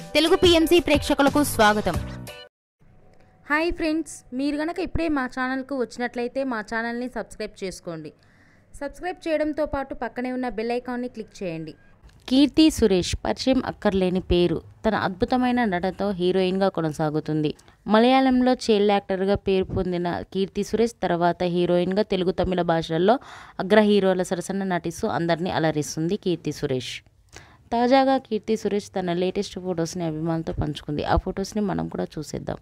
Telugu PMC ప్రేక్షకులకు స్వాగతం hi friends మీరు గనక ఇప్పుడే మా ఛానల్కు వచ్చినట్లయితే మా ఛానల్ని సబ్స్క్రైబ్ చేసుకోండి సబ్స్క్రైబ్ చేయడంతో పాటు పక్కనే ఉన్న బెల్ ఐకాన్ని క్లిక్ చేయండి కీర్తి సురేష్ పరిచయం అక్కర్లేని పేరు తన అద్భుతమైన నటనతో హీరోయిన్గా కొనసాగుతుంది మలయాళంలో చైల్డ్ యాక్టర్గా పేరు పొందిన కీర్తి సురేష్ తర్వాత హీరోయిన్గా తెలుగు తమిళ భాషల్లో అగ్ర హీరోల సరసన నటిస్తూ అందరినీ అలరిస్తుంది కీర్తి సురేష్ తాజాగా కీర్తి సురేష్ తన లేటెస్ట్ ఫొటోస్ని అభిమానులతో పంచుకుంది ఆ ఫొటోస్ని మనం కూడా చూసేద్దాం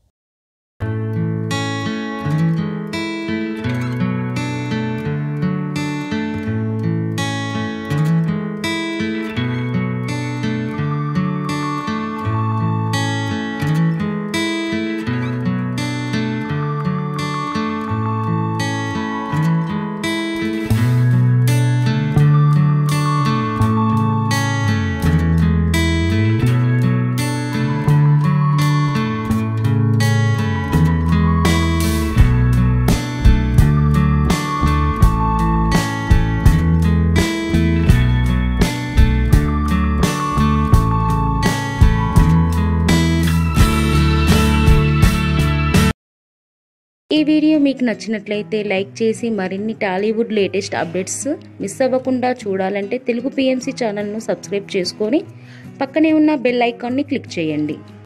ఈ వీడియో మీకు నచ్చినట్లయితే లైక్ చేసి మరిన్ని టాలీవుడ్ లేటెస్ట్ అప్డేట్స్ మిస్ అవ్వకుండా చూడాలంటే తెలుగు పిఎంసి ఛానల్ను సబ్స్క్రైబ్ చేసుకొని పక్కనే ఉన్న బెల్ ఐకాన్ని క్లిక్ చేయండి